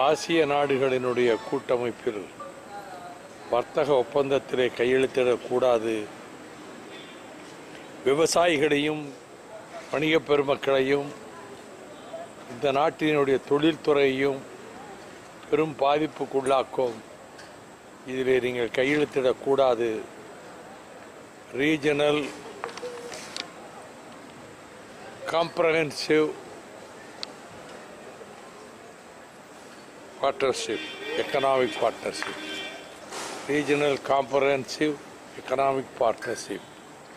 ஆசிய நாடுகளினுடைய கூட்டமைப்பில் வர்த்தக ஒப்பந்தத்திலே கையெழுத்திடக்கூடாது விவசாயிகளையும் வணிகப் பெருமக்களையும் இந்த நாட்டினுடைய தொழில்துறையையும் பெரும் பாதிப்புக்குள்ளாக்கும் இதிலே நீங்கள் கையெழுத்திடக்கூடாது regional comprehensive partnership economic partnership regional comprehensive economic partnership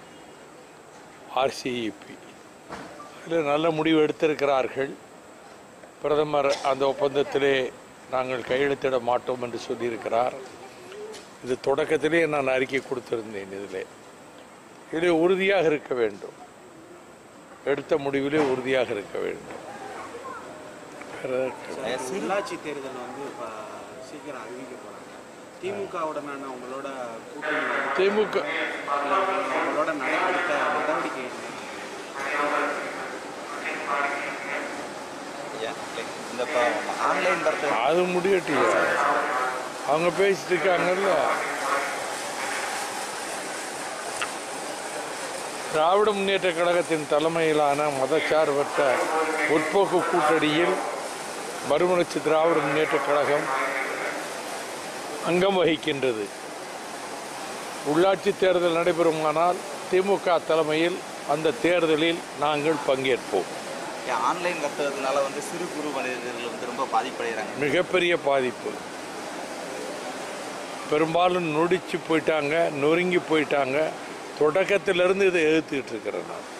RCEP அதில் நல்ல முடிவு எடுத்திருக்கிறார்கள் பிரதமர் அந்த ஒப்பந்தத்திலே நாங்கள் கையெழுத்திட மாட்டோம் என்று சொல்லியிருக்கிறார் இது தொடக்கத்திலே நான் அறிக்கை கொடுத்திருந்தேன் இதில் இதில் உறுதியாக இருக்க வேண்டும் எடுத்த முடிவிலே உறுதியாக இருக்க வேண்டும் வேற சார், உள்ளாட்சி தேர்தல் வந்து இப்போ சீக்கிரம் அறிவிக்க போறாங்க திமுகவுடனான உங்களோட கூட்டணி வந்து திமுக உங்களோட நடவடிக்கை நடவடிக்கை என்ன? இந்த ஆன்லைன் வர்த்தகம் அது முடியட்டியா அவங்க பேசிட்டு இருக்காங்கல்ல திராவிட முன்னேற்ற கழகத்தின் தலைமையிலான மதச்சார்பற்ற முற்போக்கு கூட்டணியில் மறுமலர்ச்சி திராவிட முன்னேற்ற கழகம் அங்கம் வகிக்கின்றது உள்ளாட்சி தேர்தல் நடைபெறுமானால் திமுக தலைமையில் அந்த தேர்தலில் நாங்கள் பங்கேற்போம் ஆன்லைன் வர்த்தகத்தினால வந்து சிறு குறு மனிதர்கள் வந்து ரொம்ப பாதிப்படைகிறாங்க மிகப்பெரிய பாதிப்பு பெரும்பாலும் நொடிச்சு போயிட்டாங்க நொறுங்கி போயிட்டாங்க தொடக்கத்திலிருந்து இதை எதிர்த்துக்கிட்டு இருக்கிறேன் நான்